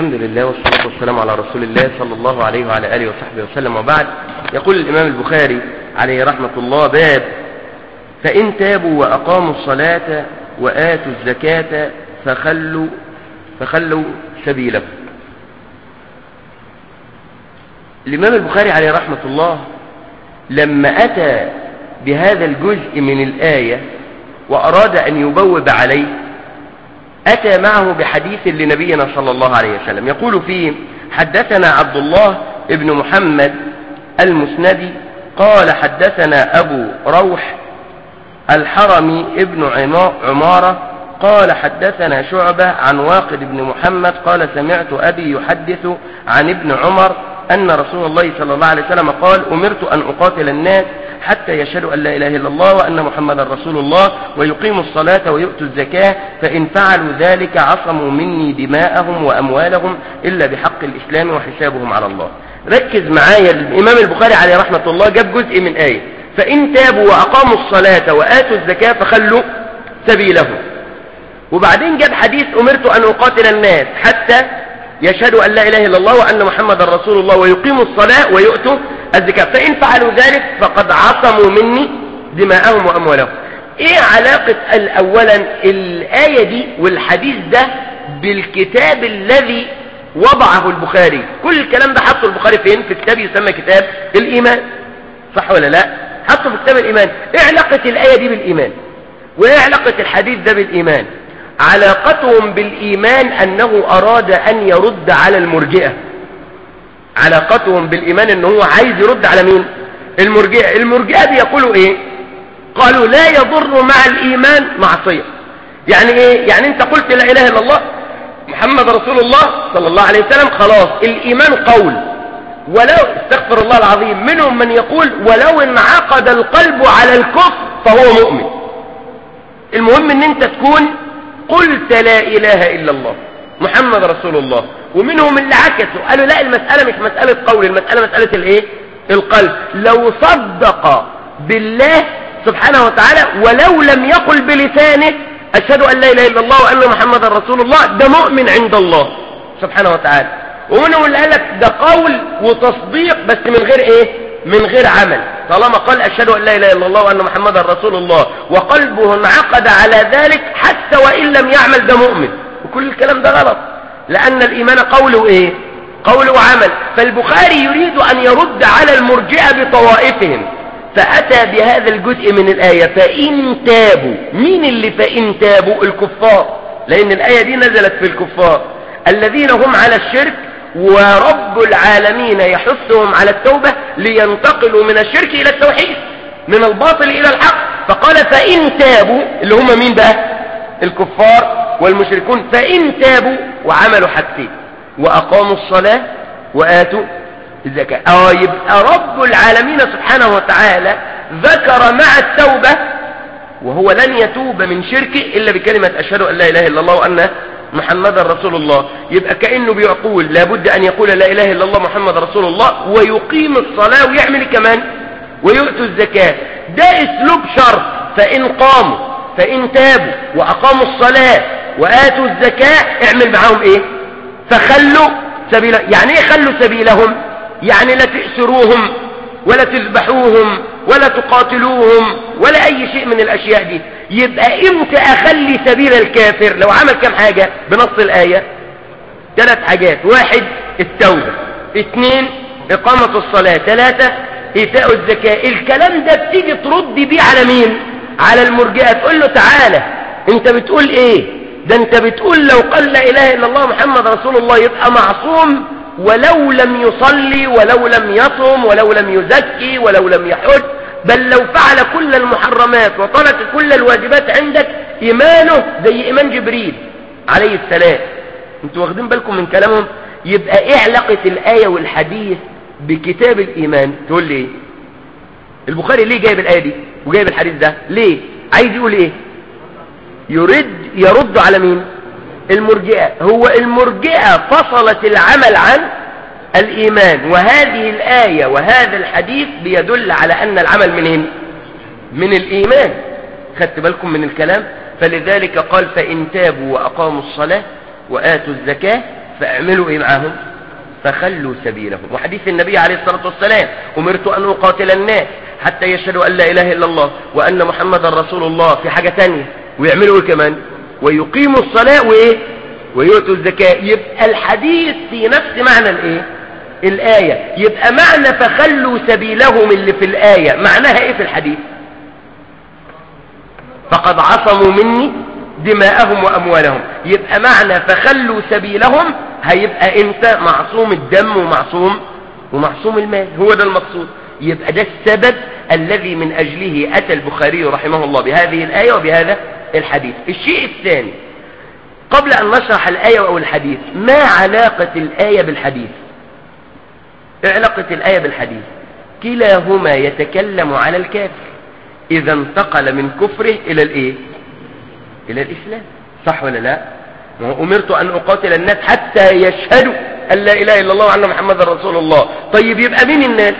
الحمد لله والصلاة والسلام على رسول الله صلى الله عليه وعلى آله وصحبه وسلم وبعد يقول الإمام البخاري عليه رحمة الله باب فإن تابوا وأقاموا الصلاة وآتوا الزكاة فخلوا فخلوا سبيلهم الإمام البخاري عليه رحمة الله لما أتى بهذا الجزء من الآية وأراد أن يبوب عليه أتى معه بحديث لنبينا صلى الله عليه وسلم يقول فيه حدثنا عبد الله ابن محمد المسندي قال حدثنا أبو روح الحرمي ابن عمارة قال حدثنا شعبة عن واقد بن محمد قال سمعت أبي يحدث عن ابن عمر أن رسول الله صلى الله عليه وسلم قال أمرت أن أقاتل الناس حتى يشهدوا أن لا إله إلا الله وأن محمدا رسول الله ويقيموا الصلاة ويؤتوا الزكاة فإن فعلوا ذلك عصموا مني دماءهم وأموالهم إلا بحق الإسلام وحسابهم على الله ركز معايا الإمام البخاري عليه رحمة الله جاب جزء من آية فإن تابوا وأقاموا الصلاة وآتوا الزكاة فخلوا سبيلهم وبعدين جاب حديث أمرت أن أقاتل الناس حتى يشهدوا أن لا إله إلا الله وأن محمد رسول الله ويقيموا الصلاة ويؤتوا الزكاة فإن فعلوا ذلك فقد عصموا مني دماءهم وأموالهم إيه علاقة أولا الآية دي والحديث ده بالكتاب الذي وضعه البخاري كل الكلام ده حطه البخاري فين في كتاب يسمى كتاب الإيمان صح ولا لا حطه في كتاب الإيمان إيه علاقة الآية دي بالإيمان وإيه علاقة الحديث ده بالإيمان علاقتهم بالإيمان أنه أراد أن يرد على المرجئة علاقتهم بالإيمان أنه هو عايز يرد على مين المرجئة المرجئة بيقولوا إيه قالوا لا يضر مع الإيمان معصية يعني إيه يعني أنت قلت لا إله إلا الله محمد رسول الله صلى الله عليه وسلم خلاص الإيمان قول ولو استغفر الله العظيم منهم من يقول ولو انعقد القلب على الكفر فهو مؤمن المهم ان انت تكون قلت لا إله إلا الله محمد رسول الله ومنهم اللي عكسوا قالوا لا المسألة مش مسألة قول المسألة مسألة الايه القلب لو صدق بالله سبحانه وتعالى ولو لم يقل بلسانه أشهد أن لا إله إلا الله وأن محمد رسول الله ده مؤمن عند الله سبحانه وتعالى ومنهم اللي قال لك ده قول وتصديق بس من غير ايه من غير عمل طالما قال أشهد أن لا إله إلا الله وأن محمدا رسول الله وقلبه انعقد على ذلك حتى وإن لم يعمل ده مؤمن وكل الكلام ده غلط لأن الإيمان قوله إيه قول وعمل فالبخاري يريد أن يرد على المرجئة بطوائفهم فأتى بهذا الجزء من الآية فإن تابوا مين اللي فإن تابوا الكفار لأن الآية دي نزلت في الكفار الذين هم على الشرك ورب العالمين يحثهم على التوبة لينتقلوا من الشرك إلى التوحيد من الباطل إلى الحق فقال فإن تابوا اللي هم مين بقى الكفار والمشركون فإن تابوا وعملوا حاجتين وأقاموا الصلاة وآتوا الزكاة اه يبقى رب العالمين سبحانه وتعالى ذكر مع التوبة وهو لن يتوب من شركه إلا بكلمة أشهد أن لا إله إلا الله وأن محمد رسول الله يبقى كأنه بيقول لابد أن يقول لا إله إلا الله محمد رسول الله ويقيم الصلاة ويعمل كمان ويؤتوا الزكاة ده اسلوب شرط فإن قاموا فإن تابوا وأقاموا الصلاة وآتوا الزكاة اعمل معاهم ايه فخلوا سبيل يعني ايه خلوا سبيلهم يعني لا تأسروهم ولا تذبحوهم ولا تقاتلوهم ولا اي شيء من الاشياء دي يبقى امتى اخلي سبيل الكافر لو عمل كم حاجة بنص الاية ثلاث حاجات واحد التوبة اثنين اقامة الصلاة ثلاثة ايتاء الزكاة الكلام ده بتيجي ترد بيه على مين على المرجئة تقول له تعالى انت بتقول ايه ده انت بتقول لو قال لا اله الا الله محمد رسول الله يبقى معصوم ولو لم يصلي ولو لم يصم ولو لم يزكي ولو لم يحج بل لو فعل كل المحرمات وطلت كل الواجبات عندك إيمانه زي إيمان جبريل عليه السلام انتوا واخدين بالكم من كلامهم يبقى ايه علاقة الآية والحديث بكتاب الإيمان تقول لي ايه البخاري ليه جايب الآية دي وجايب الحديث ده ليه عايز يقول ايه يرد يرد على مين المرجئة هو المرجئة فصلت العمل عن الإيمان وهذه الآية وهذا الحديث بيدل على أن العمل منين من الإيمان خدت بالكم من الكلام فلذلك قال فإن تابوا وأقاموا الصلاة وآتوا الزكاة فاعملوا ايه معاهم فخلوا سبيلهم وحديث النبي عليه الصلاة والسلام أمرت أن أقاتل الناس حتى يشهدوا أن لا إله إلا الله وأن محمد رسول الله في حاجة تانية ويعملوا إيه كمان ويقيموا الصلاة وإيه ويؤتوا الزكاة يبقى الحديث في نفس معنى الإيه الآية يبقى معنى فخلوا سبيلهم اللي في الآية معناها إيه في الحديث فقد عصموا مني دماءهم وأموالهم يبقى معنى فخلوا سبيلهم هيبقى انت معصوم الدم ومعصوم ومعصوم المال هو ده المقصود يبقى ده السبب الذي من أجله أتى البخاري رحمه الله بهذه الآية وبهذا الحديث الشيء الثاني قبل أن نشرح الآية أو الحديث ما علاقة الآية بالحديث إيه علاقة الآية بالحديث كلاهما يتكلم على الكافر إذا انتقل من كفره إلى الإيه إلى الإسلام صح ولا لا أمرت أن أقاتل الناس حتى يشهدوا أن لا إله إلا الله وأن محمد رسول الله طيب يبقى مين الناس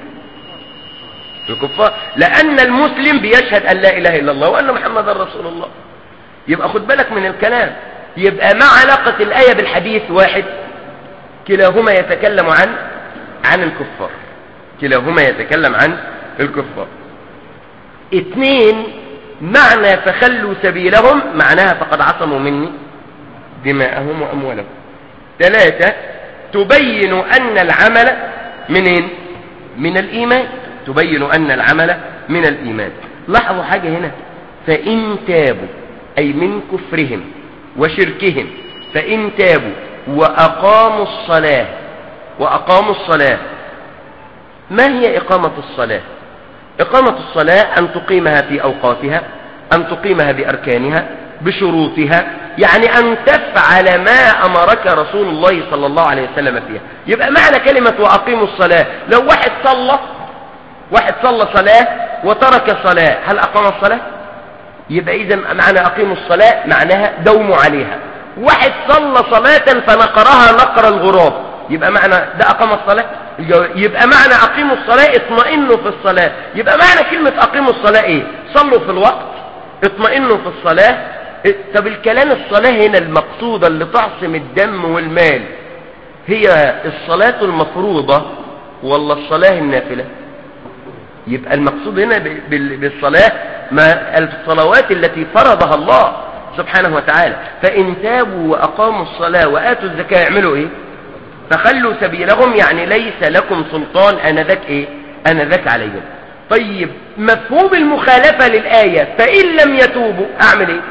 الكفار لأن المسلم بيشهد أن لا إله إلا الله وأن محمد رسول الله يبقى خد بالك من الكلام يبقى ما علاقة الآية بالحديث واحد كلاهما يتكلم عن عن الكفار كلاهما يتكلم عن الكفار اثنين معنى فخلوا سبيلهم معناها فقد عصموا مني دماءهم وأموالهم ثلاثة تبين أن العمل منين من الإيمان تبين أن العمل من الإيمان لاحظوا حاجة هنا فإن تابوا أي من كفرهم وشركهم فإن تابوا وأقاموا الصلاة وأقاموا الصلاة ما هي إقامة الصلاة إقامة الصلاة أن تقيمها في أوقاتها أن تقيمها بأركانها بشروطها يعني أن تفعل ما أمرك رسول الله صلى الله عليه وسلم فيها يبقى معنى كلمة وأقيموا الصلاة لو واحد صلى واحد صلى صلاة وترك الصلاة هل أقام الصلاة يبقى إذا معنى أقيموا الصلاة معناها دوموا عليها واحد صلى صلاة فنقرها نقر الغراب يبقى معنى ده أقام الصلاة يبقى معنى أقيموا الصلاة اطمئنوا في الصلاة يبقى معنى كلمة أقيموا الصلاة إيه صلوا في الوقت اطمئنوا في الصلاة طب الكلام الصلاة هنا المقصودة اللي تعصم الدم والمال هي الصلاة المفروضة ولا الصلاة النافلة يبقى المقصود هنا بالصلاة ما الصلوات التي فرضها الله سبحانه وتعالى فإن تابوا وأقاموا الصلاة وآتوا الزكاة يعملوا إيه فخلوا سبيلهم يعني ليس لكم سلطان أنذاك إيه أنذاك عليهم طيب مفهوم المخالفة للآية فإن لم يتوبوا أعمل إيه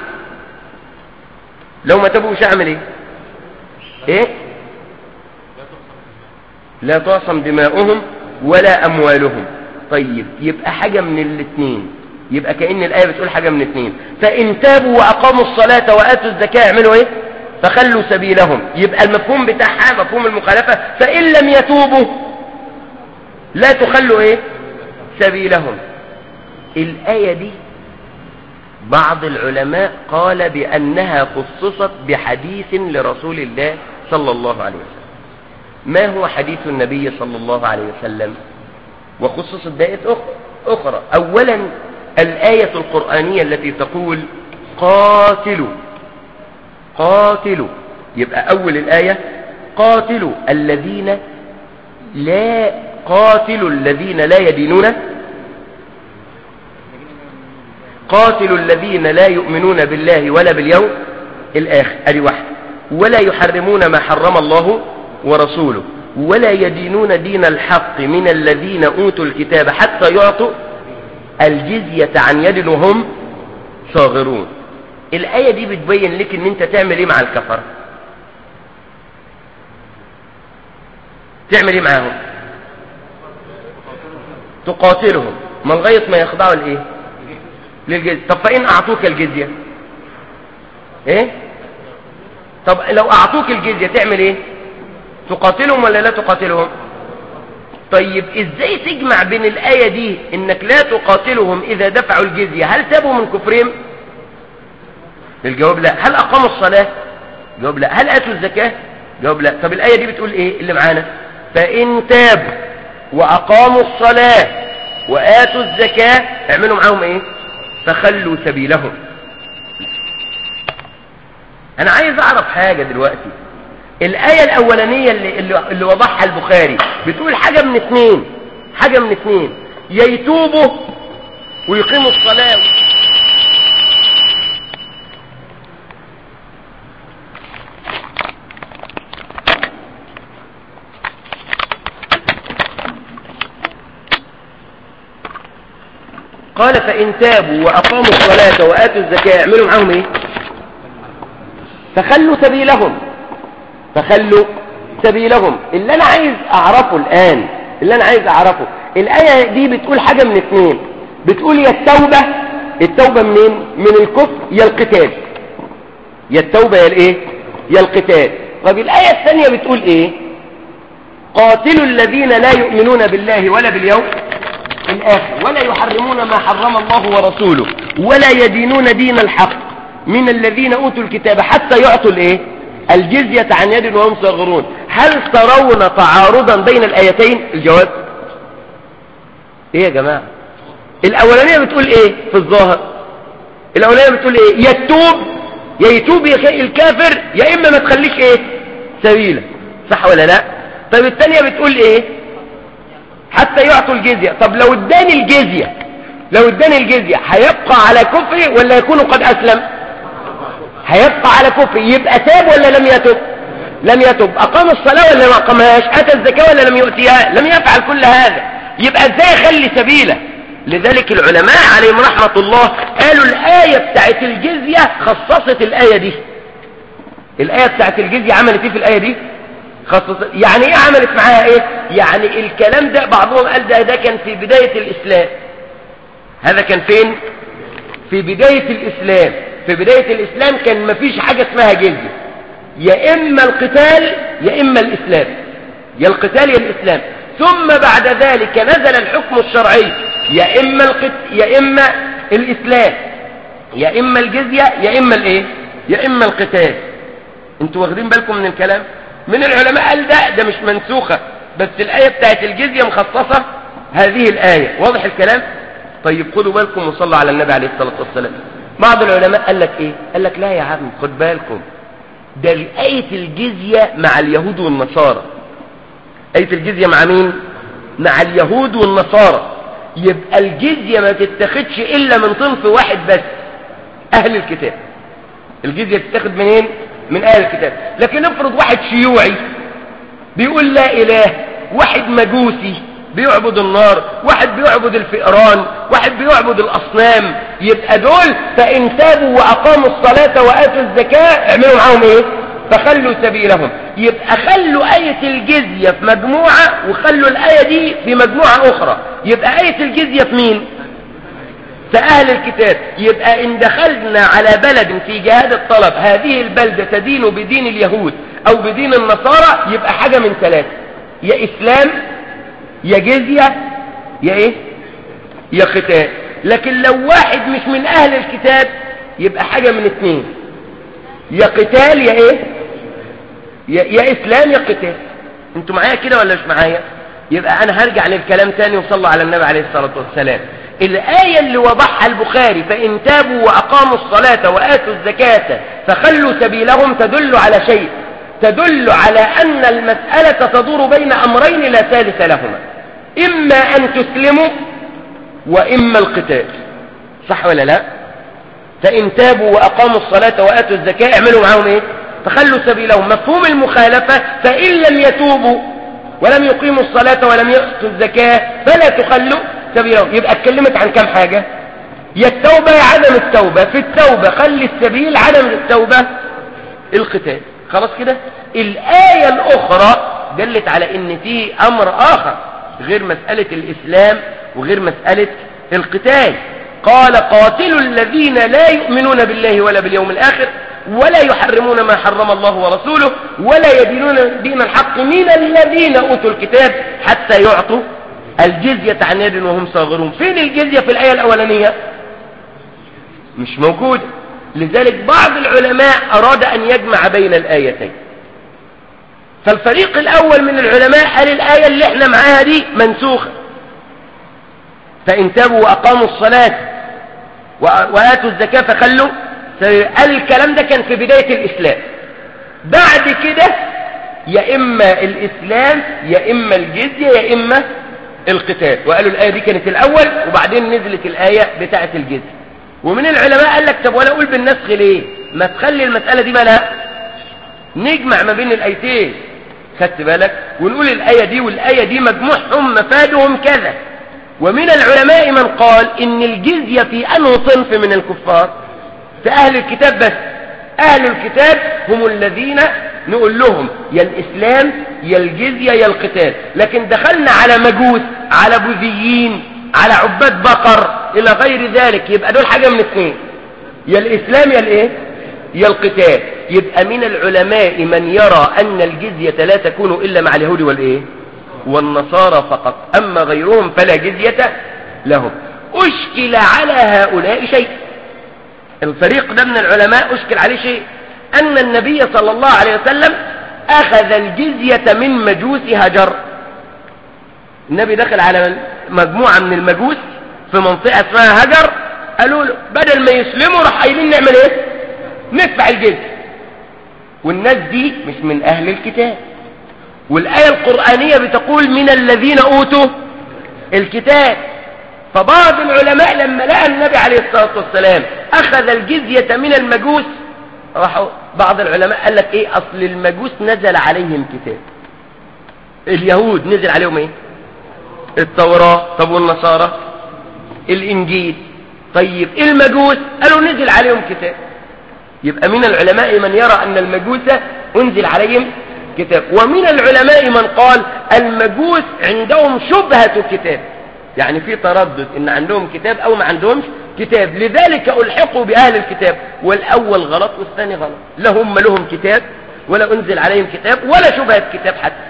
لو ما تبوش أعمل إيه إيه لا تعصم دماؤهم ولا أموالهم طيب يبقى حاجة من الاثنين يبقى كأن الآية بتقول حاجة من الاثنين فإن تابوا وأقاموا الصلاة وآتوا الزكاة يعملوا إيه فخلوا سبيلهم يبقى المفهوم بتاعها مفهوم المخالفة فإن لم يتوبوا لا تخلوا إيه سبيلهم الآية دي بعض العلماء قال بأنها خصصت بحديث لرسول الله صلى الله عليه وسلم ما هو حديث النبي صلى الله عليه وسلم وخصصت بآية أخرى أولا الآية القرآنية التي تقول قاتلوا قاتلوا يبقى أول الآية قاتلوا الذين لا قاتلوا الذين لا يدينون قاتلوا الذين لا يؤمنون بالله ولا باليوم الآخر أدي واحد ولا يحرمون ما حرم الله ورسوله ولا يدينون دين الحق من الذين أوتوا الكتاب حتى يعطوا الجزية عن يد وهم صاغرون الآية دي بتبين لك ان انت تعمل ايه مع الكفر تعمل ايه معاهم تقاتلهم ما لغايه ما يخضعوا لايه للجزية طب فإن أعطوك الجزية ايه طب لو أعطوك الجزية تعمل ايه تقاتلهم ولا لا تقاتلهم طيب ازاي تجمع بين الآية دي انك لا تقاتلهم اذا دفعوا الجزية هل تابوا من كفرهم الجواب لا هل اقاموا الصلاة الجواب لا هل اتوا الزكاة الجواب لا طب الآية دي بتقول ايه اللي معانا فان تابوا واقاموا الصلاة واتوا الزكاة اعملوا معاهم ايه فخلوا سبيلهم انا عايز اعرف حاجة دلوقتي الآية الأولانية اللي, اللي, اللي وضحها البخاري بتقول حاجة من اثنين حاجة من اثنين يا يتوبوا ويقيموا الصلاة قال فإن تابوا وأقاموا الصلاة وآتوا الزكاة يعملوا معاهم إيه فخلوا سبيلهم فخلوا سبيلهم اللي أنا عايز أعرفه الآن اللي أنا عايز أعرفه الآية دي بتقول حاجة من اثنين بتقول يا التوبة التوبة منين من الكفر يا القتال يا التوبة يا الايه يا القتال طب الآية الثانية بتقول ايه قاتلوا الذين لا يؤمنون بالله ولا باليوم الآخر ولا يحرمون ما حرم الله ورسوله ولا يدينون دين الحق من الذين أوتوا الكتاب حتى يعطوا الايه الجزية عن يد وهم صغرون هل ترون تعارضا بين الآيتين الجواب ايه يا جماعة الاولانية بتقول ايه في الظاهر الاولانية بتقول ايه يا تتوب يا يتوب يا الكافر يا اما ما تخليش ايه سبيلة صح ولا لا طب الثانية بتقول ايه حتى يعطوا الجزية طب لو اداني الجزية لو اداني الجزية هيبقى على كفري ولا يكون قد اسلم هيبقى على كفري يبقى تاب ولا لم يتب لم يتب اقام الصلاة ولا ما اقامهاش اتى الزكاة ولا لم يؤتيها لم يفعل كل هذا يبقى ازاي يخلي سبيله لذلك العلماء عليهم رحمة الله قالوا الآية بتاعت الجزية خصصت الآية دي الآية بتاعت الجزية عملت ايه في الآية دي خصصت يعني ايه عملت معاها ايه يعني الكلام ده بعضهم قال ده ده كان في بداية الإسلام هذا كان فين في بداية الإسلام في بداية الإسلام كان مفيش حاجة اسمها جزية يا إما القتال يا إما الإسلام يا القتال يا الإسلام ثم بعد ذلك نزل الحكم الشرعي يا إما القت... يا إما الإسلام يا إما الجزية يا إما الإيه يا إما القتال انتوا واخدين بالكم من الكلام من العلماء قال ده ده مش منسوخة بس الآية بتاعت الجزية مخصصة هذه الآية واضح الكلام طيب خدوا بالكم وصلوا على النبي عليه الصلاة والسلام بعض العلماء قال لك ايه قال لك لا يا عم خد بالكم ده آية الجزية مع اليهود والنصارى آية الجزية مع مين مع اليهود والنصارى يبقى الجزية ما تتخذش إلا من صنف واحد بس أهل الكتاب الجزية تتخذ منين من أهل الكتاب لكن افرض واحد شيوعي بيقول لا إله واحد مجوسي بيعبد النار واحد بيعبد الفئران واحد بيعبد الأصنام يبقى دول فإن تابوا وأقاموا الصلاة وآتوا الزكاة اعملوا معاهم إيه فخلوا سبيلهم يبقى خلوا آية الجزية في مجموعة وخلوا الآية دي في مجموعة أخرى يبقى آية الجزية في مين في أهل الكتاب يبقى إن دخلنا على بلد في جهاد الطلب هذه البلدة تدين بدين اليهود أو بدين النصارى يبقى حاجة من ثلاثة يا إسلام يا جزية يا إيه يا قتال لكن لو واحد مش من أهل الكتاب يبقى حاجة من اثنين يا قتال يا إيه يا, يا إسلام يا قتال انتوا معايا كده ولا مش معايا يبقى أنا هرجع للكلام تاني وصلوا على النبي عليه الصلاة والسلام الآية اللي وضحها البخاري فإن تابوا وأقاموا الصلاة وآتوا الزكاة فخلوا سبيلهم تدل على شيء تدل على أن المسألة تدور بين أمرين لا ثالث لهما إما أن تسلموا وإما القتال صح ولا لا فإن تابوا وأقاموا الصلاة وآتوا الزكاة اعملوا معهم إيه فخلوا سبيلهم مفهوم المخالفة فإن لم يتوبوا ولم يقيموا الصلاة ولم يأتوا الزكاة فلا تخلوا سبيلهم يبقى اتكلمت عن كم حاجة يا التوبة يا عدم التوبة في التوبة خلي السبيل عدم التوبة القتال خلاص كده الآية الأخرى دلت على ان في أمر آخر غير مسألة الإسلام وغير مسألة القتال قال قاتلوا الذين لا يؤمنون بالله ولا باليوم الآخر ولا يحرمون ما حرم الله ورسوله ولا يدينون دين الحق من الذين أوتوا الكتاب حتى يعطوا الجزية عن يد وهم صاغرون فين الجزية في الآية الأولانية مش موجود لذلك بعض العلماء أراد أن يجمع بين الآيتين فالفريق الأول من العلماء قال الآية اللي احنا معاها دي منسوخة فإن تابوا وأقاموا الصلاة وآتوا الزكاة فخلوا قال الكلام ده كان في بداية الإسلام بعد كده يا إما الإسلام يا إما الجزية يا إما القتال وقالوا الآية دي كانت الأول وبعدين نزلت الآية بتاعة الجزية ومن العلماء قال لك طب ولا أقول بالنسخ ليه ما تخلي المسألة دي مالها نجمع ما بين الآيتين خدت بالك ونقول الآية دي والآية دي مجموعهم مفادهم كذا ومن العلماء من قال إن الجزية في أنه صنف من الكفار في أهل الكتاب بس أهل الكتاب هم الذين نقول لهم يا الإسلام يا الجزية يا القتال لكن دخلنا على مجوس على بوذيين على عباد بقر إلى غير ذلك يبقى دول حاجة من اثنين يا الإسلام يا الإيه يا القتال يبقى من العلماء من يرى أن الجزية لا تكون إلا مع اليهود والإيه والنصارى فقط أما غيرهم فلا جزية لهم أشكل على هؤلاء شيء الفريق ده من العلماء أشكل عليه شيء أن النبي صلى الله عليه وسلم أخذ الجزية من مجوس هجر النبي دخل على مجموعة من المجوس في منطقة اسمها هجر قالوا له بدل ما يسلموا راح قايلين نعمل ايه ندفع الجزية والناس دي مش من أهل الكتاب والآية القرآنية بتقول من الذين أوتوا الكتاب فبعض العلماء لما لقى النبي عليه الصلاة والسلام أخذ الجزية من المجوس راحوا بعض العلماء قال لك ايه اصل المجوس نزل عليهم كتاب اليهود نزل عليهم ايه التوراة طب والنصارى الانجيل طيب المجوس قالوا نزل عليهم كتاب يبقى من العلماء من يرى ان المجوس انزل عليهم كتاب ومن العلماء من قال المجوس عندهم شبهة كتاب يعني في تردد ان عندهم كتاب او ما عندهمش كتاب لذلك الحقوا باهل الكتاب والاول غلط والثاني غلط لا هم لهم كتاب ولا انزل عليهم كتاب ولا شبهة كتاب حتى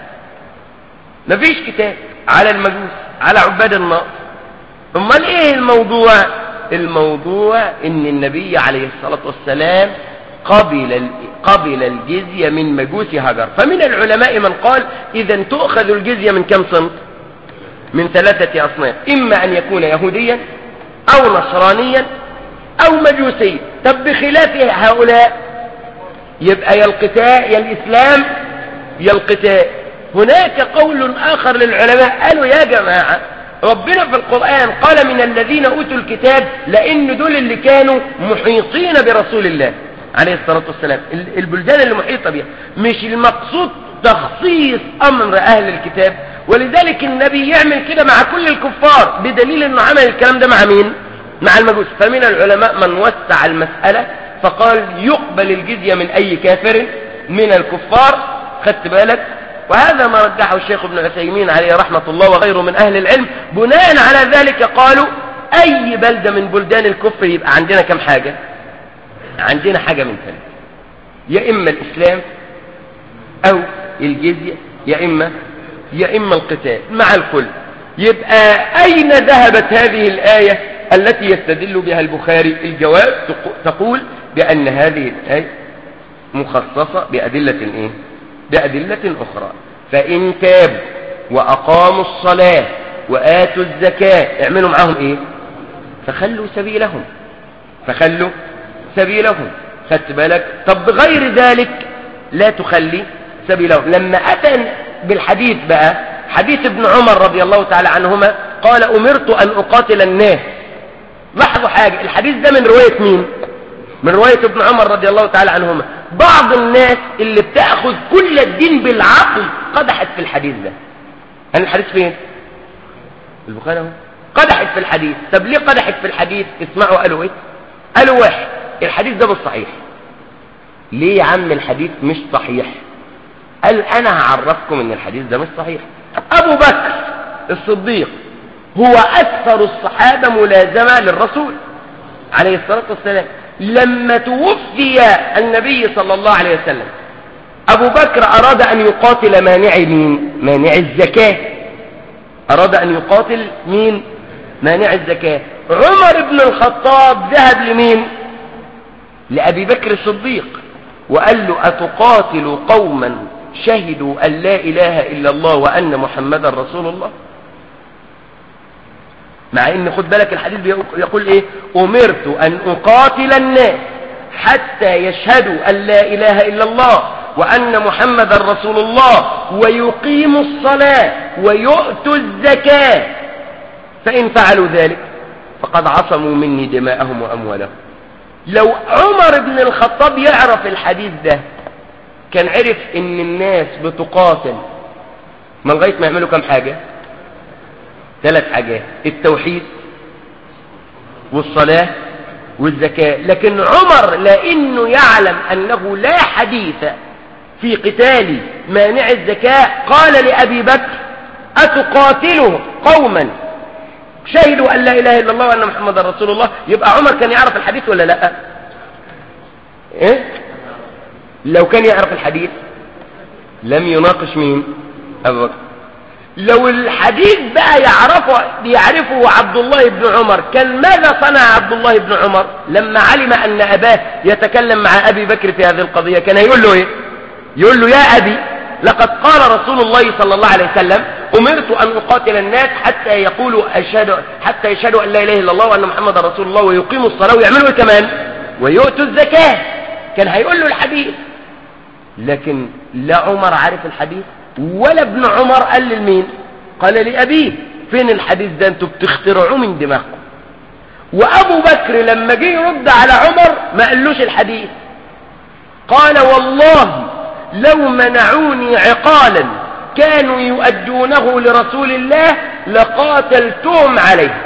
مفيش كتاب على المجوس على عباد النار امال ايه الموضوع الموضوع ان النبي عليه الصلاة والسلام قبل قبل الجزية من مجوس هجر فمن العلماء من قال اذا تؤخذ الجزية من كم صنف من ثلاثة اصناف اما ان يكون يهوديا او نصرانيا او مجوسيا طب بخلاف هؤلاء يبقى يا القتال يا الاسلام يا القتال هناك قول اخر للعلماء قالوا يا جماعة ربنا في القرآن قال من الذين اوتوا الكتاب لان دول اللي كانوا محيطين برسول الله عليه الصلاة والسلام البلدان اللي محيطة بها مش المقصود تخصيص امر اهل الكتاب ولذلك النبي يعمل كده مع كل الكفار بدليل انه عمل الكلام ده مع مين مع المجوس فمن العلماء من وسع المسألة فقال يقبل الجزية من اي كافر من الكفار خدت بالك وهذا ما رجحه الشيخ ابن عثيمين عليه رحمة الله وغيره من اهل العلم بناء على ذلك قالوا اي بلدة من بلدان الكفر يبقى عندنا كم حاجة عندنا حاجة من ثلاثة يا اما الاسلام او الجزية يا اما يا إما القتال مع الكل يبقى أين ذهبت هذه الآية التي يستدل بها البخاري الجواب تقول بأن هذه الآية مخصصة بأدلة إيه؟ بأدلة أخرى فإن تابوا وأقاموا الصلاة وآتوا الزكاة اعملوا معهم إيه فخلوا سبيلهم فخلوا سبيلهم خدت بالك طب بغير ذلك لا تخلي سبيلهم لما أتى بالحديث بقى حديث ابن عمر رضي الله تعالى عنهما قال أمرت أن أقاتل الناس لاحظوا حاجة الحديث ده من رواية مين من رواية ابن عمر رضي الله تعالى عنهما بعض الناس اللي بتأخذ كل الدين بالعقل قدحت في الحديث ده هل الحديث فين البخاري اهو قدحت في الحديث طب ليه قدحت في الحديث اسمعوا قالوا ايه قالوا واحد الحديث ده مش صحيح ليه يا عم الحديث مش صحيح قال انا هعرفكم ان الحديث ده مش صحيح ابو بكر الصديق هو اكثر الصحابة ملازمة للرسول عليه الصلاة والسلام لما توفي النبي صلى الله عليه وسلم ابو بكر اراد ان يقاتل مانع مين مانع الزكاة اراد ان يقاتل مين مانع الزكاة عمر بن الخطاب ذهب لمين لابي بكر الصديق وقال له اتقاتل قوما شهدوا أن لا إله إلا الله وأن محمدا رسول الله مع ان خد بالك الحديث يقول ايه امرت ان اقاتل الناس حتى يشهدوا ان لا اله الا الله وأن محمد رسول الله ويقيموا الصلاة ويؤتوا الزكاة فإن فعلوا ذلك فقد عصموا مني دماءهم وأموالهم لو عمر بن الخطاب يعرف الحديث ده كان عرف ان الناس بتقاتل ما لغايه ما يعملوا كام حاجه ثلاث حاجات التوحيد والصلاه والزكاه لكن عمر لانه يعلم انه لا حديث في قتال مانع الزكاه قال لابي بكر اتقاتله قوما شهدوا ان لا اله الا الله وان محمد رسول الله يبقى عمر كان يعرف الحديث ولا لا ايه لو كان يعرف الحديث لم يناقش مين ابو بكر لو الحديث بقى يعرفه يعرفه عبد الله بن عمر كان ماذا صنع عبد الله بن عمر لما علم ان اباه يتكلم مع ابي بكر في هذه القضيه كان يقول له ايه يقول له يا ابي لقد قال رسول الله صلى الله عليه وسلم امرت ان اقاتل الناس حتى يقولوا اشهد حتى يشهدوا ان لا اله الا الله وان محمد رسول الله ويقيموا الصلاه ويعملوا ايه كمان ويؤتوا الزكاه كان هيقول له الحديث لكن لا عمر عارف الحديث ولا ابن عمر قال لمين قال لأبيه فين الحديث ده انتوا بتخترعوه من دماغكم وابو بكر لما جه يرد على عمر ما قالوش الحديث قال والله لو منعوني عقالا كانوا يؤدونه لرسول الله لقاتلتهم عليه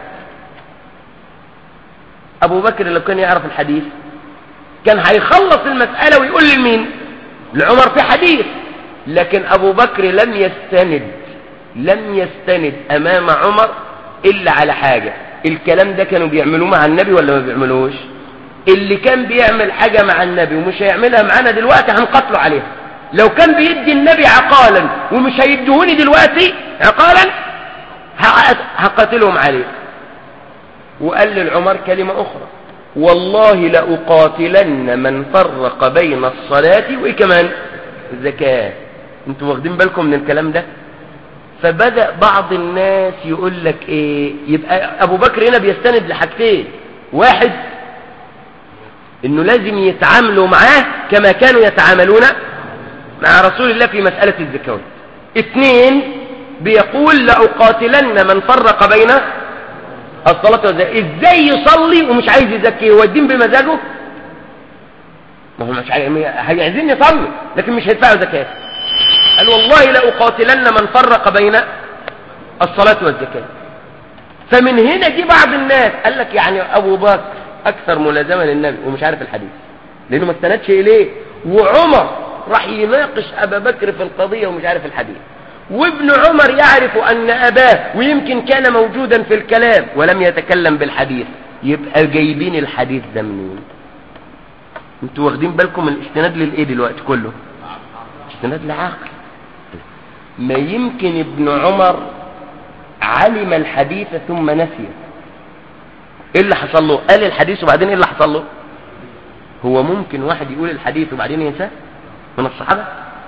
ابو بكر لو كان يعرف الحديث كان هيخلص المسألة ويقول لمين لعمر في حديث لكن ابو بكر لم يستند لم يستند امام عمر الا على حاجة الكلام ده كانوا بيعملوه مع النبي ولا ما بيعملوش اللي كان بيعمل حاجة مع النبي ومش هيعملها معانا دلوقتي هنقتله عليها لو كان بيدي النبي عقالا ومش هيدهوني دلوقتي عقالا هقاتلهم عليه وقال للعمر كلمة اخرى والله لأقاتلن من فرق بين الصلاة وإيه كمان الزكاة انتوا واخدين بالكم من الكلام ده فبدأ بعض الناس يقول لك ايه يبقى ابو بكر هنا بيستند لحاجتين واحد انه لازم يتعاملوا معاه كما كانوا يتعاملون مع رسول الله في مسألة الزكاة اثنين بيقول لأقاتلن من فرق بين الصلاة والزكاة ازاي يصلي ومش عايز يزكي هو الدين بمزاجه ما هو مش هيعزين يصلي لكن مش هيدفعوا زكاة قال والله لأقاتلن من فرق بين الصلاة والزكاة فمن هنا جه بعض الناس قال لك يعني أبو بكر أكثر ملازمة للنبي ومش عارف الحديث لأنه ما استندش إليه وعمر راح يناقش أبا بكر في القضية ومش عارف الحديث وابن عمر يعرف أن أباه ويمكن كان موجودا في الكلام ولم يتكلم بالحديث يبقى جايبين الحديث ده منين انتوا واخدين بالكم من الاستناد للايه دلوقتي كله استناد لعقل ما يمكن ابن عمر علم الحديث ثم نسيه ايه اللي حصل له قال الحديث وبعدين ايه اللي حصل له هو ممكن واحد يقول الحديث وبعدين ينساه من الصحابه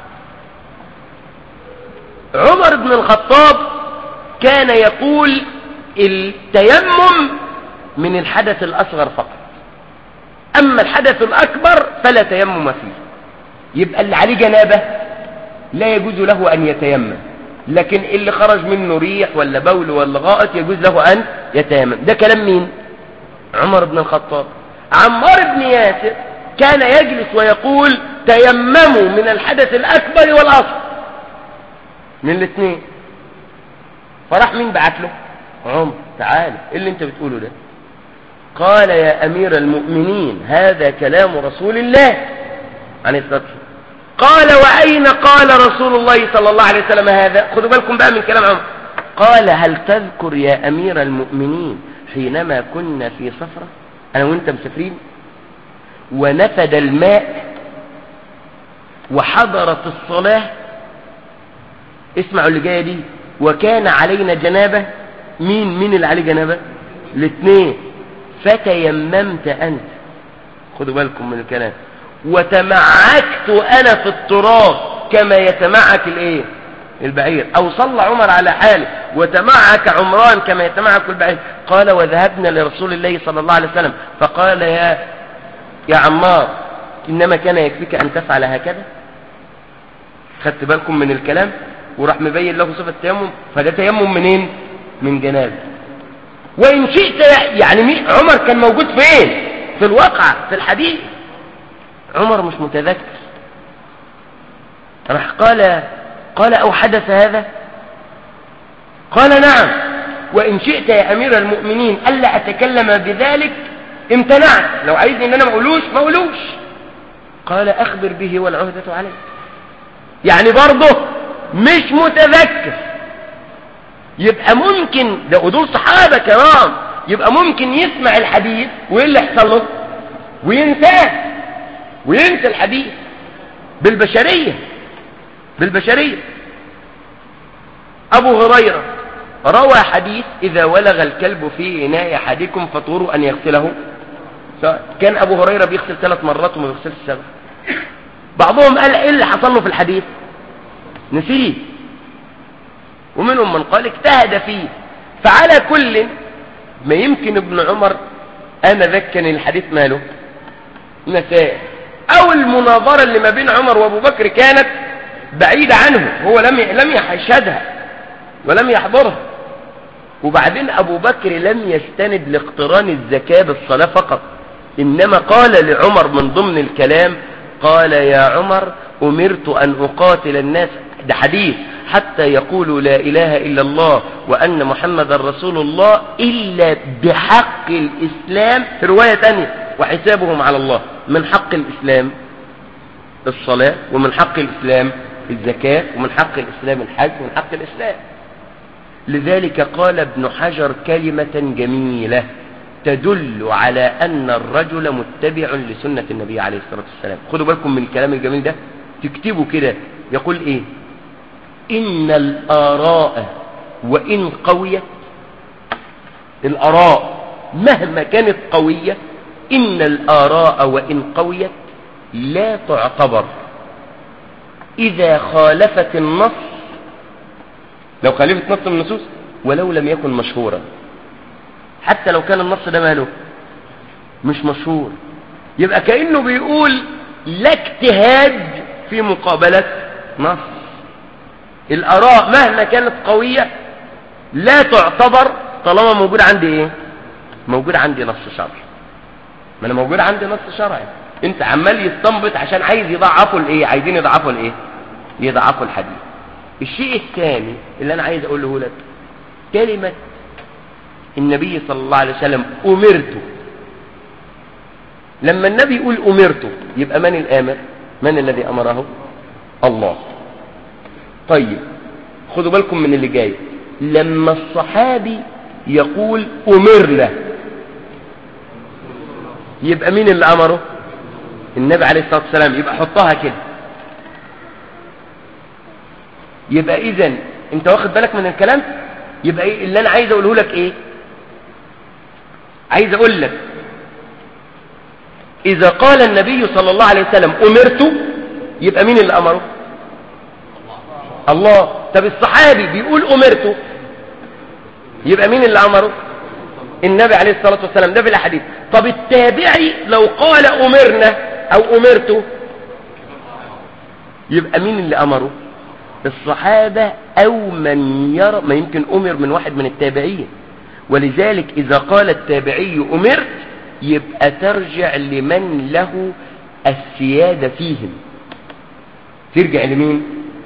عمر بن الخطاب كان يقول التيمم من الحدث الأصغر فقط أما الحدث الأكبر فلا تيمم فيه يبقى اللي عليه جنابة لا يجوز له أن يتيمم لكن اللي خرج منه ريح ولا بول ولا غائط يجوز له أن يتيمم ده كلام مين عمر بن الخطاب عمار بن ياسر كان يجلس ويقول تيمموا من الحدث الأكبر والأصغر من الاثنين فراح مين بعت له عمر تعال ايه اللي انت بتقوله ده قال يا امير المؤمنين هذا كلام رسول الله عن الصدق قال واين قال رسول الله صلى الله عليه وسلم هذا خدوا بالكم بقى من كلام عمر قال هل تذكر يا امير المؤمنين حينما كنا في صفرة انا وانت مسافرين ونفد الماء وحضرت الصلاه اسمعوا اللي جايه دي وكان علينا جنابه مين مين اللي عليه جنابه الاثنين فتيممت انت خدوا بالكم من الكلام وتمعكت انا في التراب كما يتمعك الايه البعير او صلى عمر على حاله وتمعك عمران كما يتمعك البعير قال وذهبنا لرسول الله صلى الله عليه وسلم فقال يا يا عمار انما كان يكفيك ان تفعل هكذا خدت بالكم من الكلام وراح مبين له صفة التيمم فده تيمم منين من جنابه وإن شئت يعني مين عمر كان موجود فين في الواقع في الحديث عمر مش متذكر راح قال قال أو حدث هذا قال نعم وإن شئت يا أمير المؤمنين ألا أتكلم بذلك امتنعت لو عايزني ان انا ما اقولوش ما اقولوش قال اخبر به والعهدة عليه يعني برضه مش متذكر يبقى ممكن ده ودول صحابة كرام يبقى ممكن يسمع الحديث وايه اللي يحصل له وينساه وينسى الحديث بالبشرية بالبشرية ابو هريرة روى حديث اذا ولغ الكلب في اناء احدكم فطوروا ان يغسله كان ابو هريرة بيغسل ثلاث مرات وما بيغسلش سبع بعضهم قال ايه اللي حصل له في الحديث نسيه ومنهم من قال اجتهد فيه فعلى كل ما يمكن ابن عمر انا ذكن الحديث ماله نساه او المناظرة اللي ما بين عمر وابو بكر كانت بعيدة عنه هو لم لم يشهدها ولم يحضرها وبعدين ابو بكر لم يستند لاقتران الزكاة بالصلاة فقط انما قال لعمر من ضمن الكلام قال يا عمر امرت ان اقاتل الناس ده حديث حتى يقولوا لا اله الا الله وان محمد رسول الله الا بحق الاسلام في رواية تانية وحسابهم على الله من حق الاسلام الصلاة ومن حق الاسلام الزكاة ومن حق الاسلام الحج ومن حق الاسلام لذلك قال ابن حجر كلمة جميلة تدل على أن الرجل متبع لسنة النبي عليه الصلاة والسلام خدوا بالكم من الكلام الجميل ده تكتبوا كده يقول إيه إن الآراء وإن قويت الآراء مهما كانت قوية إن الآراء وإن قويت لا تعتبر إذا خالفت النص لو خالفت نص من النصوص ولو لم يكن مشهورا حتى لو كان النص ده ماله مش مشهور يبقى كأنه بيقول لا اجتهاد في مقابلة نص الآراء مهما كانت قوية لا تعتبر طالما موجود عندي ايه موجود عندي نص شرعي ما انا موجود عندي نص شرعي انت عمال يستنبط عشان عايز يضعفوا الايه عايزين يضعفوا الايه يضعفوا الحديث الشيء الثاني اللي انا عايز اقوله لك كلمة النبي صلى الله عليه وسلم امرت لما النبي يقول امرت يبقى من الامر من الذي امره الله طيب خدوا بالكم من اللي جاي لما الصحابي يقول امرنا يبقى مين اللي امره النبي عليه الصلاة والسلام يبقى حطها كده يبقى اذا انت واخد بالك من الكلام يبقى ايه اللي انا عايز اقوله لك ايه عايز اقول لك اذا قال النبي صلى الله عليه وسلم امرت يبقى مين اللي امره الله طب الصحابي بيقول امرت يبقى مين اللي امره النبي عليه الصلاة والسلام ده في الاحاديث طب التابعي لو قال امرنا او امرت يبقى مين اللي امره الصحابة او من يرى ما يمكن امر من واحد من التابعين ولذلك اذا قال التابعي امرت يبقى ترجع لمن له السيادة فيهم ترجع لمين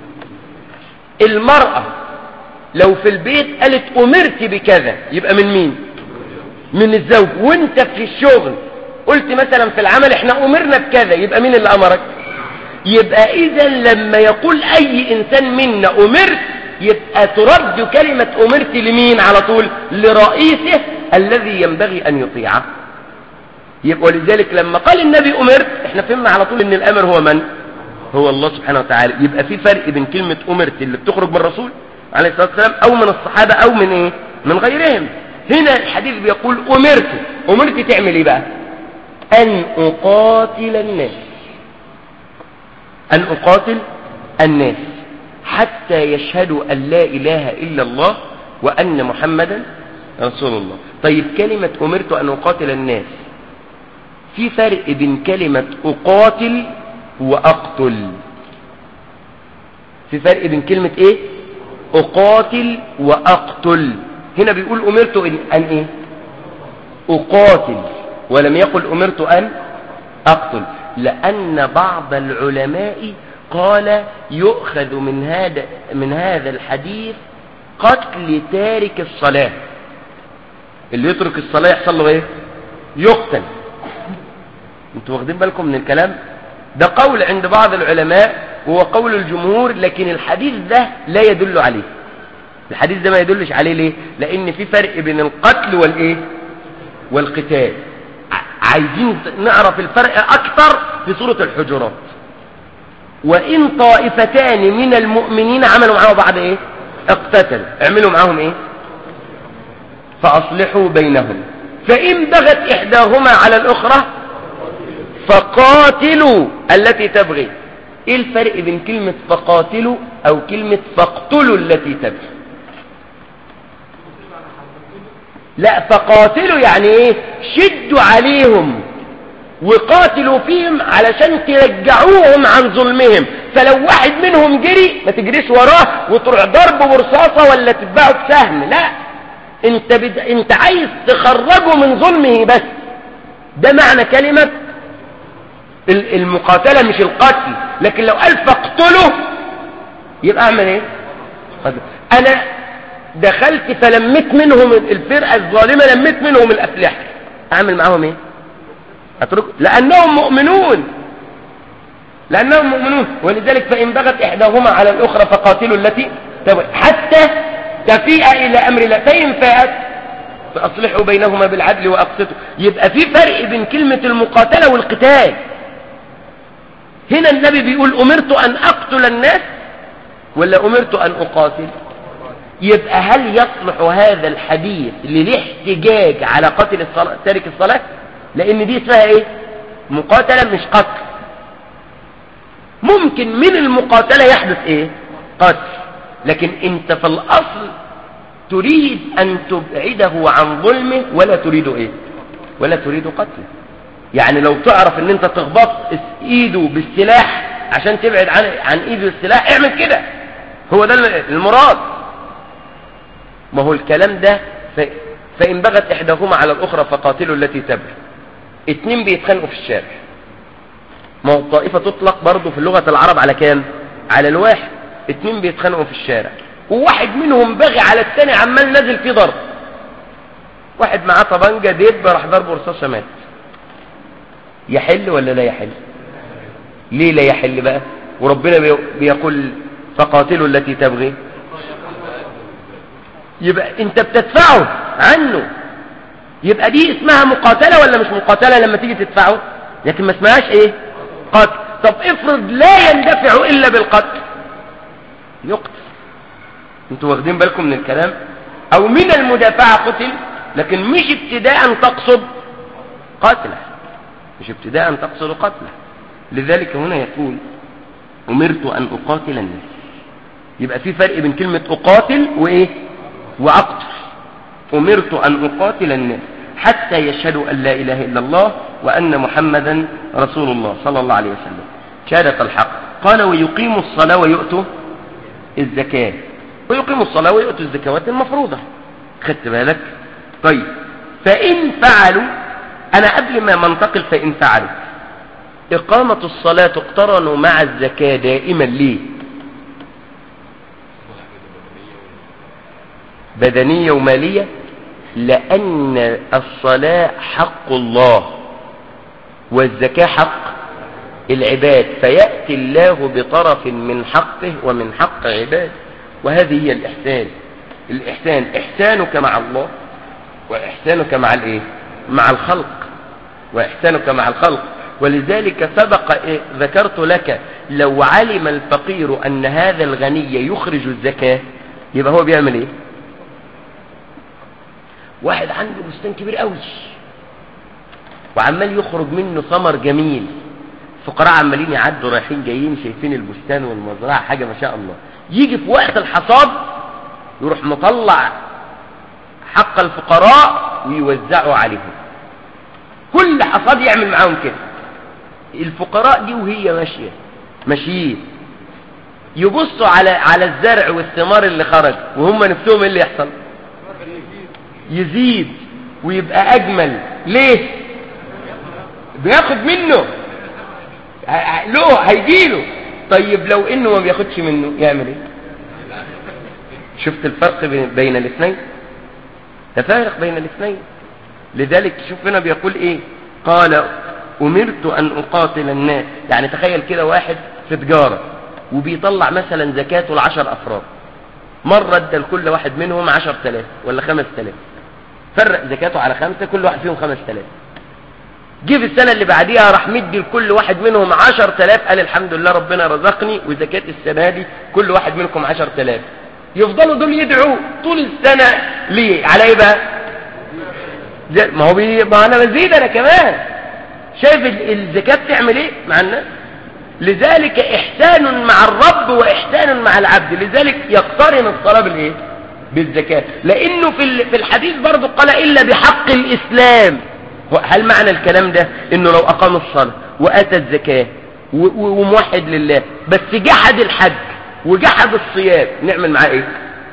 المرأة لو في البيت قالت امرت بكذا يبقى من مين من الزوج وانت في الشغل قلت مثلا في العمل احنا امرنا بكذا يبقى مين اللي امرك يبقى اذا لما يقول اي انسان منا امرت يبقى ترد كلمة امرت لمين على طول لرئيسه الذي ينبغي ان يطيعه يبقى ولذلك لما قال النبي امرت احنا فهمنا على طول ان الامر هو من هو الله سبحانه وتعالى يبقى في فرق بين كلمة امرت اللي بتخرج من الرسول عليه الصلاة والسلام او من الصحابة او من ايه من غيرهم هنا الحديث بيقول امرت امرت تعمل ايه بقى ان اقاتل الناس ان اقاتل الناس حتى يشهدوا ان لا اله الا الله وان محمدا رسول الله طيب كلمة امرت ان اقاتل الناس في فرق بين كلمة اقاتل واقتل في فرق بين كلمة ايه اقاتل واقتل هنا بيقول امرت ان, أن ايه اقاتل ولم يقل امرت ان اقتل لان بعض العلماء قال يؤخذ من هذا من هذا الحديث قتل تارك الصلاة اللي يترك الصلاة يحصل له ايه يقتل انتوا واخدين بالكم من الكلام ده قول عند بعض العلماء وهو قول الجمهور لكن الحديث ده لا يدل عليه الحديث ده ما يدلش عليه ليه لان في فرق بين القتل والايه والقتال عايزين نعرف الفرق اكتر في سورة الحجرات وان طائفتان من المؤمنين عملوا معاهم بعض ايه اقتتلوا اعملوا معاهم ايه فاصلحوا بينهم فان بغت احداهما على الاخرى فقاتلوا التي تبغي ايه الفرق بين كلمة فقاتلوا او كلمة فاقتلوا التي تبغي لا فقاتلوا يعني ايه شدوا عليهم وقاتلوا فيهم علشان ترجعوهم عن ظلمهم فلو واحد منهم جري ما تجريش وراه وتروح ضربه برصاصة ولا تتبعه بسهم لا انت, بد... انت عايز تخرجه من ظلمه بس ده معنى كلمة المقاتلة مش القتل لكن لو قال فاقتله يبقى اعمل ايه انا دخلت فلميت منهم الفرقة الظالمة لميت منهم الأسلحة أعمل معاهم إيه أترك لأنهم مؤمنون لأنهم مؤمنون ولذلك فإن بغت إحداهما على الأخرى فقاتلوا التي حتى تفيء إلى أمر الله فإن فاءت فأصلحوا بينهما بالعدل وأقسطوا يبقى في فرق بين كلمة المقاتلة والقتال هنا النبي بيقول أمرت أن أقتل الناس ولا أمرت أن أقاتل يبقى هل يصلح هذا الحديث للاحتجاج على قتل الصلاة تارك الصلاة لان دي اسمها ايه مقاتلة مش قتل ممكن من المقاتلة يحدث ايه قتل لكن انت في الاصل تريد ان تبعده عن ظلمه ولا تريد ايه ولا تريد قتله يعني لو تعرف ان انت تخبط ايده بالسلاح عشان تبعد عن عن ايده السلاح اعمل كده هو ده المراد ما هو الكلام ده ف... فإن بغت إحداهما على الأخرى فقاتلوا التي تبغي اتنين بيتخانقوا في الشارع ما هو الطائفة تطلق برضه في لغة العرب على كام على الواحد اتنين بيتخانقوا في الشارع وواحد منهم بغي على الثاني عمال نازل فيه ضرب واحد معاه طبنجة دب راح ضربه رصاصة مات يحل ولا لا يحل ليه لا يحل بقى وربنا بيقول فقاتلوا التي تبغي يبقى انت بتدفعه عنه يبقى دي اسمها مقاتلة ولا مش مقاتلة لما تيجي تدفعه لكن ما اسمهاش ايه قتل طب افرض لا يندفع الا بالقتل يقتل انتوا واخدين بالكم من الكلام او من المدافعة قتل لكن مش ابتداء تقصد قتله مش ابتداء تقصد قتله لذلك هنا يقول امرت ان اقاتل الناس يبقى في فرق بين كلمة اقاتل وايه وأقتل أمرت أن أقاتل الناس حتى يشهدوا أن لا إله إلا الله وأن محمدا رسول الله صلى الله عليه وسلم شهادة الحق قال ويقيموا الصلاة ويؤتوا الزكاة ويقيموا الصلاة ويؤتوا الزكوات المفروضة خدت بالك طيب فإن فعلوا أنا قبل ما منتقل فإن فعلوا إقامة الصلاة تقترن مع الزكاة دائما ليه بدنية ومالية لأن الصلاة حق الله والزكاة حق العباد فيأتي الله بطرف من حقه ومن حق عباد وهذه هي الإحسان الإحسان إحسانك مع الله وإحسانك مع الإيه؟ مع الخلق وإحسانك مع الخلق ولذلك سبق إيه؟ ذكرت لك لو علم الفقير أن هذا الغني يخرج الزكاة يبقى هو بيعمل إيه واحد عنده بستان كبير قوي وعمال يخرج منه ثمر جميل فقراء عمالين يعدوا رايحين جايين شايفين البستان والمزرعه حاجه ما شاء الله يجي في وقت الحصاد يروح مطلع حق الفقراء ويوزعه عليهم كل حصاد يعمل معاهم كده الفقراء دي وهي ماشيه ماشيين يبصوا على على الزرع والثمار اللي خرج وهم نفسهم ايه اللي يحصل يزيد ويبقى اجمل ليه بياخد منه له هيجيله طيب لو انه ما بياخدش منه يعمل ايه شفت الفرق بين الاثنين تفارق بين الاثنين لذلك شوف هنا بيقول ايه قال امرت ان اقاتل الناس يعني تخيل كده واحد في تجارة وبيطلع مثلا زكاته لعشر افراد مرة ادى لكل واحد منهم عشر تلاف ولا خمس تلاف فرق زكاته على خمسة كل واحد فيهم خمس تلاف جه في السنة اللي بعديها راح مدي لكل واحد منهم عشر تلاف قال الحمد لله ربنا رزقني وزكاة السنة دي كل واحد منكم عشر تلاف يفضلوا دول يدعوا طول السنة ليه على ايه بقى ما هو بي... ما انا بزيد انا كمان شايف الزكاة بتعمل ايه مع الناس لذلك احسان مع الرب واحسان مع العبد لذلك يقترن الصلاة بالايه بالزكاة لانه في في الحديث برضه قال الا بحق الاسلام هل معنى الكلام ده انه لو اقام الصلاة واتى الزكاة وموحد لله بس جحد الحج وجحد الصيام نعمل معاه ايه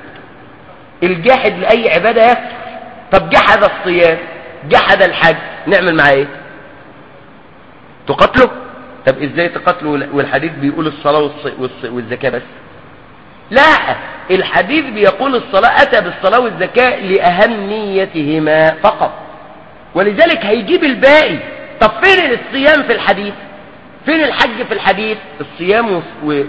الجاحد لاي عبادة يكفر طب جحد الصيام جحد الحج نعمل معاه ايه تقتله طب ازاي تقتله والحديث بيقول الصلاة والزكاة بس لا الحديث بيقول الصلاة اتى بالصلاة والزكاة لاهميتهما فقط ولذلك هيجيب الباقي طب فين الصيام في الحديث فين الحج في الحديث الصيام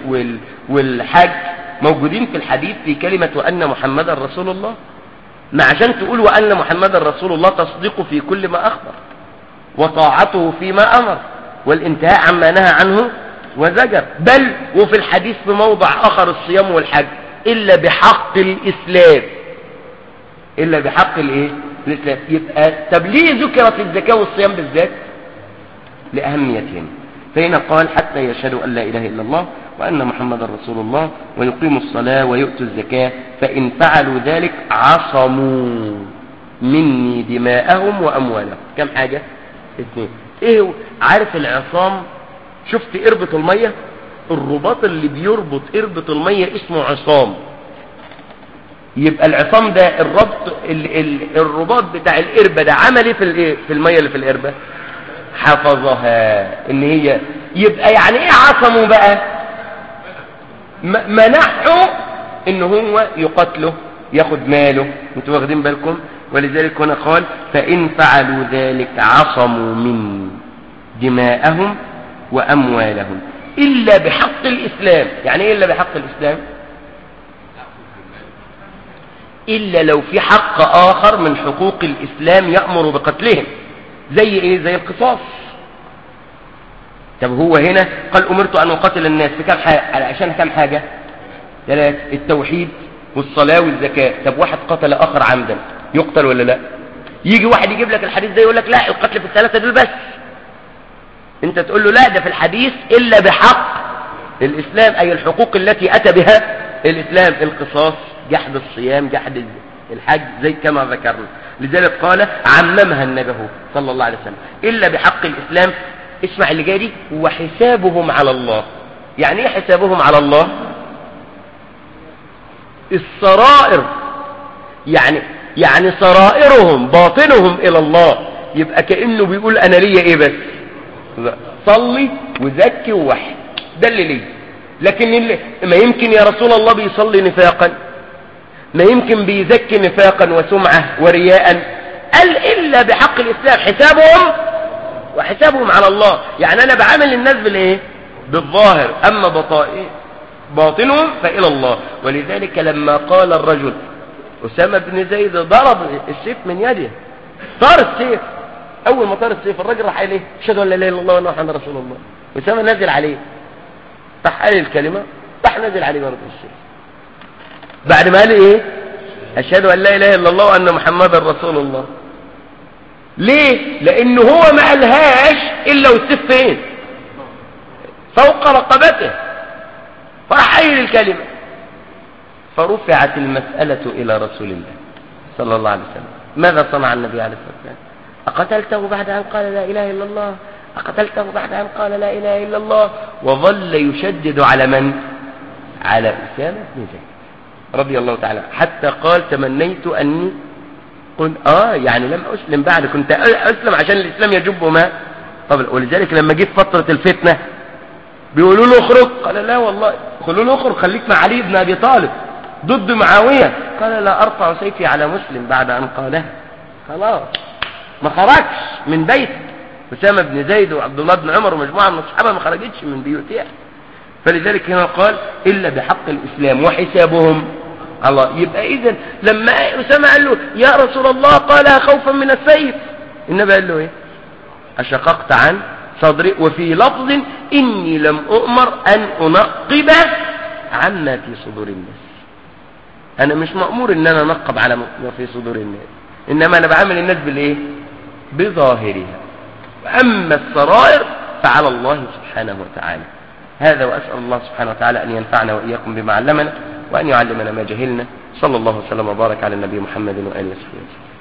والحج موجودين في الحديث في كلمة وأن محمدا رسول الله ما عشان تقول وأن محمدا رسول الله تصديقه في كل ما أخبر وطاعته فيما أمر والانتهاء عما نهى عنه وزجر بل وفي الحديث في موضع آخر الصيام والحج إلا بحق الإسلام إلا بحق الإيه؟ الإسلام يبقى طب ليه ذكرت الزكاة والصيام بالذات لأهميتهم فهنا قال حتى يشهدوا أن لا إله إلا الله وأن محمد رسول الله ويقيموا الصلاة ويؤتوا الزكاة فإن فعلوا ذلك عصموا مني دماءهم وأموالهم كم حاجة اثنين ايه عارف العصام شفت قربة المية الرباط اللي بيربط قربة المية اسمه عصام يبقى العصام ده الربط ال ال الرباط بتاع القربة ده عمل ايه في الايه في المية اللي في القربة حفظها ان هي يبقى يعني ايه عصموا بقى منحوا ان هو يقتله ياخد ماله انتوا واخدين بالكم ولذلك هنا قال فإن فعلوا ذلك عصموا من دماءهم وأموالهم إلا بحق الإسلام يعني إيه إلا بحق الإسلام إلا لو في حق آخر من حقوق الإسلام يأمر بقتلهم زي إيه زي القصاص طب هو هنا قال أمرت أن أقاتل الناس في كم حاجة عشان كم حاجة ثلاث التوحيد والصلاة والزكاة طب واحد قتل آخر عمدا يقتل ولا لا يجي واحد يجيب لك الحديث ده يقول لك لا القتل في الثلاثة دول بس انت تقول له لا ده في الحديث إلا بحق الإسلام أي الحقوق التي أتى بها الإسلام القصاص جحد الصيام جحد الحج زي كما ذكرنا لذلك قال عممها النبي صلى الله عليه وسلم إلا بحق الإسلام اسمع اللي جاي دي وحسابهم على الله يعني ايه حسابهم على الله السرائر يعني يعني سرائرهم باطنهم الى الله يبقى كأنه بيقول انا ليا ايه بس صلي وزكي ووحي ده اللي ليه لكن اللي ما يمكن يا رسول الله بيصلي نفاقا ما يمكن بيزكي نفاقا وسمعة ورياء قال إلا بحق الإسلام حسابهم وحسابهم على الله يعني أنا بعامل الناس بالإيه بالظاهر أما بطائن باطنهم فإلى الله ولذلك لما قال الرجل أسامة بن زيد ضرب السيف من يده طار السيف أول ما طار السيف الرجل راح عليه أشهد أن لا إله إلا الله وأن محمد رسول الله أسامة نزل عليه راح قال الكلمة راح نزل عليه برضه السيف بعد ما قال إيه أشهد أن لا إله إلا الله وأن محمد رسول الله ليه لأنه هو ما قالهاش إلا والسيف فين فوق رقبته فراح قايل الكلمة فرفعت المسألة إلى رسول الله صلى الله عليه وسلم ماذا صنع النبي عليه الصلاة والسلام أقتلته بعد أن قال لا إله إلا الله أقتلته بعد أن قال لا إله إلا الله وظل يشدد على من على أسامة بن زيد رضي الله تعالى حتى قال تمنيت أني قلت آه يعني لم أسلم بعد كنت أسلم عشان الإسلام يجب ما قبل ولذلك لما جه في فترة الفتنة بيقولوا له اخرج قال لا والله قالوا له اخرج خليك مع علي بن أبي طالب ضد معاوية قال لا أرفع سيفي على مسلم بعد أن قالها خلاص ما خرجش من بيته أسامة بن زيد وعبد الله بن عمر ومجموعة من الصحابة ما خرجتش من بيوتها فلذلك هنا قال إلا بحق الإسلام وحسابهم الله يبقى إذا لما أسامة قال له يا رسول الله قالها خوفا من السيف النبي قال له إيه أشققت عن صدري وفي لفظ إني لم أؤمر أن أنقب عما في صدور الناس أنا مش مأمور إن أنا أنقب على ما في صدور الناس إنما أنا بعمل الناس بالإيه بظاهرها وأما السرائر فعلى الله سبحانه وتعالى هذا وأسأل الله سبحانه وتعالى أن ينفعنا وإياكم بما علمنا وأن يعلمنا ما جهلنا صلى الله وسلم وبارك على النبي محمد وآله وصحبه وسلم